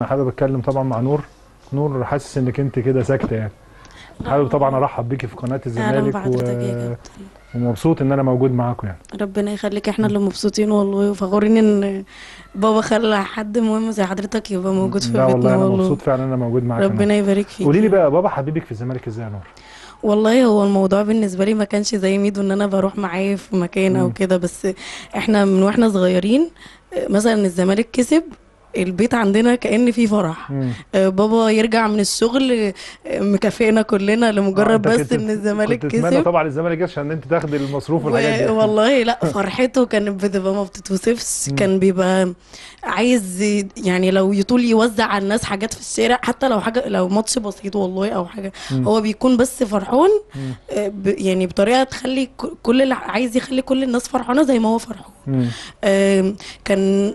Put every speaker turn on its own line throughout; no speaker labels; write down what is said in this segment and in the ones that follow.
انا حابب اتكلم طبعا مع نور نور حاسس انك انت كده ساكته يعني حابب طبعا ارحب بيكي في قناه
اهلا
الزمالك
بحضرتك يا
و...
كابتن
ومبسوط ان انا موجود معاكم يعني
ربنا يخليك احنا اللي مبسوطين والله وفخورين ان بابا خلى حد مهم زي حضرتك يبقى موجود في
لا والله
بيتنا
انا
والله
مبسوط فعلا ان انا موجود معاك
ربنا يبارك فيك
قولي لي بقى بابا حبيبك في الزمالك ازاي يا نور
والله هو الموضوع بالنسبه لي ما كانش زي ميدو ان انا بروح معاه في مكان او
مم.
كده بس احنا من واحنا صغيرين آه، مثلا الزمالك كسب البيت عندنا كأن في فرح
مم.
آه، بابا يرجع من الشغل آه، مكافئنا كلنا
آه،
لمجرد
أنت
بس
كنت-
ان الزمالك
كنت تتمنى
كسب
طبعا الزمالك يكسب عشان انت تاخدي المصروف والحاجات دي
و- والله لا فرحته كانت بتبقى ما بتتوصفش
مم.
كان بيبقى عايز ي- يعني لو يطول يوزع على الناس حاجات في الشارع حتى لو حاجه لو ماتش بسيط والله او حاجه
مم.
هو بيكون بس فرحان
مم.
آه، ب- يعني بطريقه تخلي ك- كل اللي عايز يخلي كل الناس فرحانه زي ما هو فرحان
مم.
آم، كان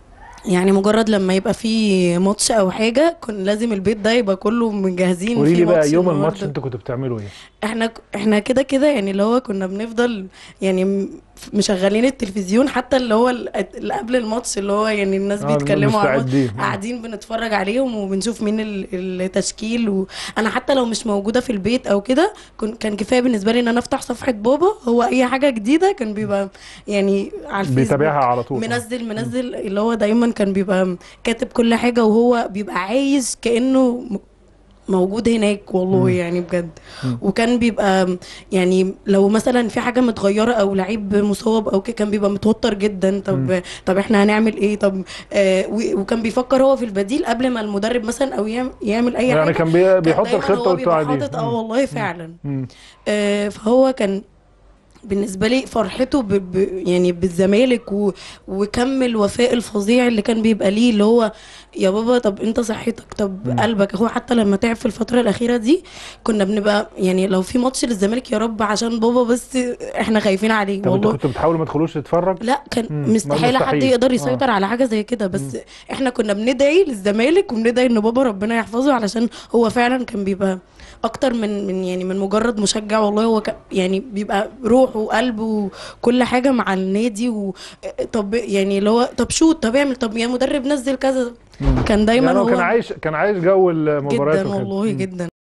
يعني مجرد لما يبقى في ماتش او حاجه كان لازم البيت ده يبقى كله مجهزين
قولي
في
لي بقى
ماتش
يوم
النهاردة.
الماتش انتوا كنتوا بتعملوا ايه
احنا ك- احنا كده كده يعني اللي هو كنا بنفضل يعني م- مشغلين التلفزيون حتى اللي هو ال- اللي قبل الماتش اللي هو يعني الناس
آه،
بيتكلموا على الماتش
مستعدين.
قاعدين بنتفرج عليهم وبنشوف مين ال- التشكيل وانا حتى لو مش موجوده في البيت او كده كن- كان كفايه بالنسبه لي ان انا افتح صفحه بابا هو اي حاجه جديده كان بيبقى يعني على الفيسبوك
بيتابعها على طول
منزل منزل اللي هو دايما كان بيبقى كاتب كل حاجة وهو بيبقى عايز كأنه م- موجود هناك والله
مم.
يعني بجد
مم.
وكان بيبقى يعني لو مثلا في حاجة متغيرة او لعيب مصاب او كده كان بيبقى متوتر جدا طب طب احنا هنعمل ايه طب آه و- وكان بيفكر هو في البديل قبل ما المدرب مثلا او يعمل, يعمل اي
يعني
حاجة
كان بي-
كان
بيحط
دايماً
الخطه
هو
وانتوا
بيبقى
قاعدين
حاطط اه والله فعلا
مم.
آه، فهو كان بالنسبة لي فرحته ب... ب... يعني بالزمالك و... وكم الوفاء الفظيع اللي كان بيبقى ليه اللي هو يا بابا طب انت صحتك طب
مم.
قلبك هو حتى لما تعب في الفترة الأخيرة دي كنا بنبقى يعني لو في ماتش للزمالك يا رب عشان بابا بس احنا خايفين عليه
طب انتوا
والله
كنتوا بتحاولوا ما تدخلوش تتفرج
لا كان
مم.
مستحيل حد
مستحيل.
يقدر
آه.
يسيطر على حاجه زي كده بس احنا كنا بندعي للزمالك وبندعي ان بابا ربنا يحفظه علشان هو فعلا كان بيبقى اكتر من من يعني من مجرد مشجع والله هو ك- يعني بيبقى روحه وقلبه وكل حاجه مع النادي و طب يعني اللي هو طب شوت طب اعمل طب يا مدرب نزل كذا
مم.
كان دايما
يعني هو
هو
كان عايش كان عايش جو المباريات
جدا
وكده.
والله
مم.
جدا